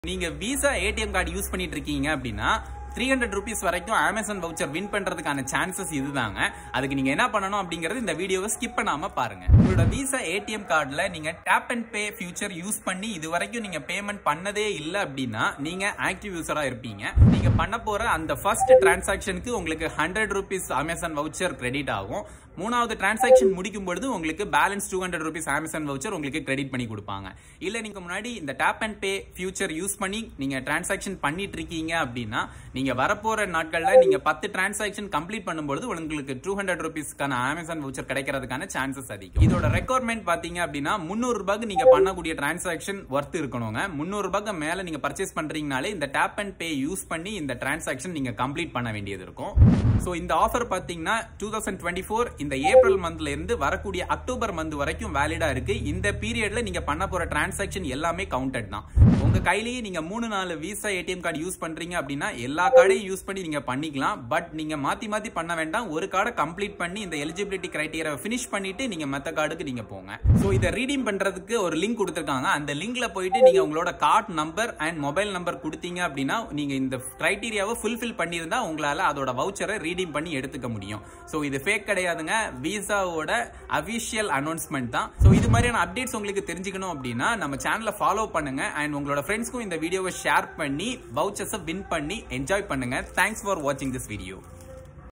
நீங்க visa ATM card use பண்ணிட்டு இருக்கீங்க அப்படின்னா த்ரீ ஹண்ட்ரட் ருபீஸ் வரைக்கும் அமேசான் வவுச்சர் வின் பண்றதுக்கான சான்சஸ் இதுதாங்க அதுக்கு நீங்க என்ன பண்ணணும் அப்படிங்கறது இந்த வீடியோவை ஸ்கிப் பண்ணாம பாருங்க உங்களோட விசா ஏடிஎம் கார்டுல நீங்க tap and pay feature use பண்ணி இது வரைக்கும் நீங்க பேமெண்ட் பண்ணதே இல்ல அப்படின்னா நீங்க ஆக்டிவ் யூசரா இருப்பீங்க நீங்க பண்ண போற அந்த ஃபர்ஸ்ட் டிரான்சாக்ஷனுக்கு உங்களுக்கு hundred rupees Amazon voucher credit ஆகும் மூணாவது டிரான்சாக்ஷன் முடிக்கும் பொழுது உங்களுக்கு balance two hundred rupees Amazon voucher உங்களுக்கு கிரெடிட் பண்ணி கொடுப்பாங்க இல்ல நீங்க முன்னாடி இந்த tap and pay feature use பண்ணி நீங்க டிரான்சாக்ஷன் பண்ணிட்டு இருக்கீங்க அப்படின்னா நீங்க வரப்போற நாட்கள்ல நீங்க பத்து டிரான்சாக்ஷன் கம்ப்ளீட் பண்ணும்போது உங்களுக்கு டூ ஹண்ட்ரட் ருபீஸ்க்கான அமேசான் வவுச்சர் கிடைக்கிறதுக்கான சான்சஸ் அதிகம் இதோட ரெக்குவயர்மெண்ட் பாத்தீங்க அப்படின்னா முந்நூறு ரூபாய்க்கு நீங்க பண்ணக்கூடிய டிரான்சாக்ஷன் ஒர்த் இருக்கணுங்க முந்நூறு ரூபாய்க்கு மேல நீங்க பர்ச்சேஸ் பண்றீங்கனாலே இந்த டேப் அண்ட் பே யூஸ் பண்ணி இந்த டிரான்சாக்ஷன் நீங்க கம்ப்ளீட் பண்ண வேண்டியது இருக்கும் ஸோ இந்த ஆஃபர் பாத்தீங்கன்னா டூ தௌசண்ட் டுவெண்ட்டி ஃபோர் இந்த ஏப்ரல் மந்த்ல இருந்து வரக்கூடிய அக்டோபர் மந்த் வரைக்கும் வேலிடா இருக்கு இந்த பீரியட்ல நீங்க பண்ண போற டிரான்சாக்ஷன் எல்லாமே கவுண்டட் தான் உங்க கையிலேயே நீங்க மூணு நாலு விசா ஏடிஎம் கார்டு யூஸ் பண்றீங்க அப்படின்னா எல்லா கார்டையும் யூஸ் பண்ணி நீங்க பண்ணிக்கலாம் பட் நீங்க மாத்தி மாத்தி பண்ண வேண்டாம் ஒரு கார்டை கம்ப்ளீட் பண்ணி இந்த எலிஜிபிலிட்டி கிரைட்டீரியா ஃபினிஷ் பண்ணிட்டு நீங்க மத்த கார்டுக்கு நீங்க போங்க ஸோ இதை ரீடீம் பண்றதுக்கு ஒரு லிங்க் கொடுத்துருக்காங்க அந்த லிங்க்ல போயிட்டு நீங்க உங்களோட card number and mobile number கொடுத்தீங்க அப்படின்னா நீங்க இந்த கிரைட்டீரியாவை ஃபுல்ஃபில் பண்ணியிருந்தா உங்களால அதோட வவுச்சரை ரீடீம் பண்ணி எடுத்துக்க முடியும் ஸோ இது ஃபேக் கிடையாதுங்க விசாவோட அபிஷியல் அனௌன்ஸ்மெண்ட் தான் ஸோ இது மாதிரியான அப்டேட்ஸ் உங்களுக்கு தெரிஞ்சுக்கணும் அப்படின்னா நம்ம சேனலை ஃபாலோ பண்ணுங்க அண்ட் உங்களோட ஃப்ரெண்ட்ஸ்க்கும் இந்த வீடியோவை ஷேர் பண்ணி வவுச்சர்ஸை வின் பண்ணி என்ஜாய் பண்ணுங்க தேங்க்ஸ் ஃபார் வாட்சிங் திஸ் வீடியோ